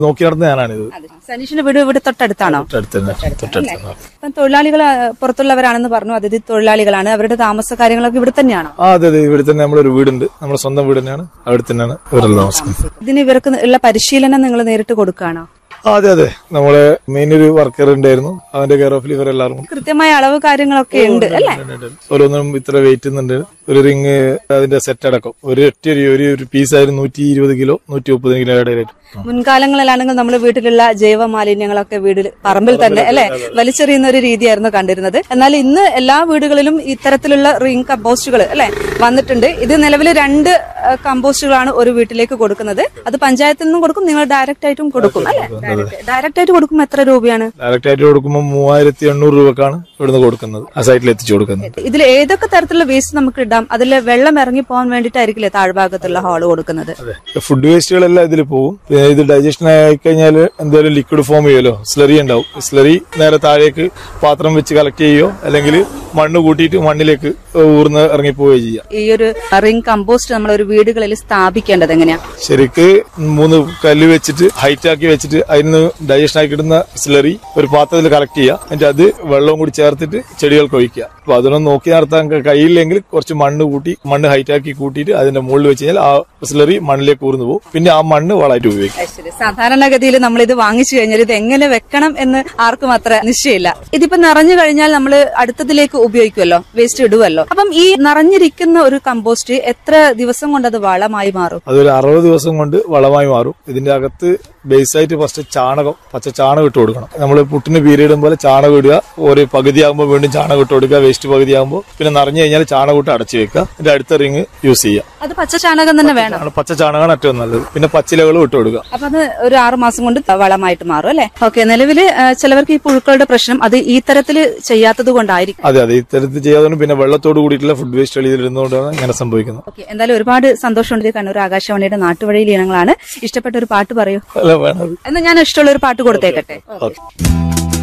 നോക്കി നടന്ന ഞാനാണിത് സനീഷിന്റെ വീട് ഇവിടെ തൊട്ടടുത്താണോ തൊട്ടടുത്ത് തന്നെ തൊട്ടടുത്ത് തന്നെ ഇപ്പം തൊഴിലാളികൾ ആ, പുറത്തുള്ളവരാണെന്ന് പറഞ്ഞു അതിഥി തൊഴിലാളികളാണ് അവരുടെ താമസ കാര്യങ്ങളൊക്കെ ഇവിടെ തന്നെയാണോ ആ അതെ അതെ ഇവിടെ തന്നെ നമ്മളൊരു വീടുണ്ട് നമ്മുടെ സ്വന്തം വീട് തന്നെയാണ് അവിടെ തന്നെയാണ് ഇവരെല്ലാം താമസിക്കുന്നത് ഇതിന് ഇവർക്ക് ഉള്ള പരിശീലനം നിങ്ങൾ നേരിട്ട് കൊടുക്കുകയാണോ ആ, അതെ അതെ നമ്മളെ മെയിൻ ഒരു വർക്കർ ഉണ്ടായിരുന്നു അവന്റെ കെയർ ഓഫിൽ ഇവരെല്ലാവരും കൃത്യമായ അളവ് കാര്യങ്ങളൊക്കെ ഉണ്ട് അല്ലേ ഓരോന്നും ഇത്ര വെയിറ്റ് ഉണ്ട് ഒരു റിങ് അതിന്റെ സെറ്റ് അടക്കം ഒരു ഒറ്റ ഒരു ഒരു ഒരു പീസ് ആയിരുന്നു നൂറ്റി ഇരുപത് കിലോ നൂറ്റി മുപ്പത് കിലോ ഇടയിലായിട്ട് മുൻകാലങ്ങളിലാണെങ്കിൽ നമ്മൾ വീട്ടിലുള്ള ജൈവ മാലിന്യങ്ങളൊക്കെ വീട്ടിൽ പറമ്പിൽ തന്നെ അല്ലെ വലിച്ചെറിയുന്ന ഒരു രീതിയായിരുന്നു കണ്ടിരുന്നത് എന്നാൽ ഇന്ന് എല്ലാ വീടുകളിലും ഇത്തരത്തിലുള്ള റിംഗ് കമ്പോസ്റ്റുകൾ അല്ലെ വന്നിട്ടുണ്ട് ഇത് നിലവിൽ രണ്ട് കമ്പോസ്റ്റുകളാണ് ഒരു വീട്ടിലേക്ക് കൊടുക്കുന്നത് അത് പഞ്ചായത്തിൽ നിന്നും കൊടുക്കും നിങ്ങൾ ഡയറക്റ്റ് ആയിട്ടും കൊടുക്കും അല്ലെ ഡയറക്റ്റ് ആയിട്ട് കൊടുക്കുമ്പോൾ എത്ര രൂപയാണ് ഡയറക്റ്റ് ആയിട്ട് കൊടുക്കുമ്പോൾ മൂവായിരത്തി എണ്ണൂറ് രൂപക്കാണ് ഇവിടുന്ന് കൊടുക്കുന്നത് ആ സൈറ്റിൽ എത്തിച്ചു കൊടുക്കുന്നത് ഇതിൽ ഏതൊക്കെ തരത്തിലുള്ള വേസ്റ്റ് നമുക്ക് ഇടാം അതിൽ വെള്ളം ഇറങ്ങി പോകാൻ വേണ്ടിയിട്ടായിരിക്കില്ലേ താഴ്ഭാഗത്തുള്ള ഹാള് കൊടുക്കുന്നത് അതെ ഫുഡ് വേസ്റ്റുകളെല്ലാം ഇതിൽ പോകും പിന്നെ ഇത് ഡൈജഷൻ ആയി കഴിഞ്ഞാൽ എന്തെങ്കിലും ലിക്വിഡ് ഫോം ചെയ്യുമല്ലോ സ്ലറി ഉണ്ടാവും സ്ലറി നേരെ താഴേക്ക് പാത്രം വെച്ച് കളക്ട് ചെയ്യോ അല്ലെങ്കിൽ മണ്ണ് കൂട്ടിയിട്ട് മണ്ണിലേക്ക് ഊർന്ന് ഇറങ്ങി പോവുകയോ ചെയ്യാം ഈ ഒരു റിംഗ് കമ്പോസ്റ്റ് നമ്മൾ ഒരു വീടുകളിൽ സ്ഥാപിക്കേണ്ടത് എങ്ങനെയാ ശരിക്ക് മൂന്ന് കല്ല് വെച്ചിട്ട് ഹൈറ്റ് ആക്കി വെച്ചിട്ട് അതിന് ഡൈജഷൻ ആക്കി ഇടുന്ന സ്ലറി ഒരു പാത്രത്തിൽ കളക്ട് ചെയ്യുക എന്നിട്ട് അത് വെള്ളവും കൂടി ചേർത്തിട്ട് ചെടികൾക്ക് ഒഴിക്കുക അപ്പൊ അതിനൊന്നും നോക്കി നടത്താൻ ക- കഴിയില്ലെങ്കിൽ കുറച്ച് മണ്ണ് കൂട്ടി മണ്ണ് ഹൈറ്റ് ആക്കി കൂട്ടിയിട്ട് അതിന്റെ മുകളിൽ വെച്ച് കഴിഞ്ഞാൽ ആ സ്ലറി മണ്ണിലേക്ക് ഊർന്നു പോകും പിന്നെ ആ മണ്ണ് വളമായിട്ട് ഉപയോഗിക്കും ശരി സാധാരണഗതിയിൽ നമ്മൾ ഇത് വാങ്ങിച്ചു കഴിഞ്ഞാൽ ഇത് എങ്ങനെ വെക്കണം എന്ന് ആർക്കും അത്ര നിശ്ചയമില്ല ഇതിപ്പോ നിറഞ്ഞു കഴിഞ്ഞാൽ നമ്മൾ അടുത്തതിലേക്ക് ഉപയോഗിക്കുമല്ലോ വേസ്റ്റ് ഇടുമല്ലോ അപ്പം ഈ നിറഞ്ഞിരിക്കുന്ന ഒരു കമ്പോസ്റ്റ് എത്ര ദിവസം കൊണ്ട് അത് വളമായി മാറും അതൊരു അറുപത് ദിവസം കൊണ്ട് വളമായി മാറും ഇതിന്റെ അകത്ത് ബേസ് ആയിട്ട് ഫസ്റ്റ് ചാണകം പച്ച ചാണകം ഇട്ട് കൊടുക്കണം നമ്മൾ പുട്ടിന് പീരീഡും പോലെ ചാണകം ഇടുക ഒരു പകുതിയാകുമ്പോൾ വീണ്ടും ചാണകം ഇട്ട് കൊടുക്കുക വേസ്റ്റ് പകുതിയാകുമ്പോൾ പിന്നെ നിറഞ്ഞു കഴിഞ്ഞാൽ ചാണകം ഇട്ട് അടച്ചു വെക്കുക ഇതിന്റെ അടുത്ത റിങ് യൂസ് ചെയ്യുക അത് പച്ച ചാണകം തന്നെ വേണം ആണ് പച്ച ചാണകമാണ് ഏറ്റവും നല്ലത് പിന്നെ പച്ചിലകളും ഇട്ട് കൊടുക്കുക അപ്പൊ അത് ഒരു ആറു മാസം കൊണ്ട് വളമായിട്ട് മാറും അല്ലെ ഓക്കെ നിലവില് ആ, ചിലവർക്ക് ഈ പുഴുക്കളുടെ പ്രശ്നം അത് ഈ തരത്തില് ചെയ്യാത്തത് കൊണ്ടായിരിക്കും അതെ അതെ ഇത്തരത്തിൽ ചെയ്യാതെ പിന്നെ വെള്ളത്തോട് കൂടിയിട്ടുള്ള ഫുഡ് വേസ്റ്റ് ഇതിലിരുന്നുകൊണ്ടാണ് ഇങ്ങനെ സംഭവിക്കുന്നത് ഓക്കെ എന്തായാലും ഒരുപാട് സന്തോഷമുണ്ട് ഇത് കണ്ണൂർ ആകാശവാണിയുടെ നാട്ടുവഴിയിൽ ഇനങ്ങളാണ് ഇഷ്ടപ്പെട്ട ഒരു പാട്ട് പറയൂ അല്ല വേണത് എന്നാ ഞാൻ ഇഷ്ടമുള്ള ഒരു പാട്ട് കൊടുത്തേക്കട്ടെ ഓക്കെ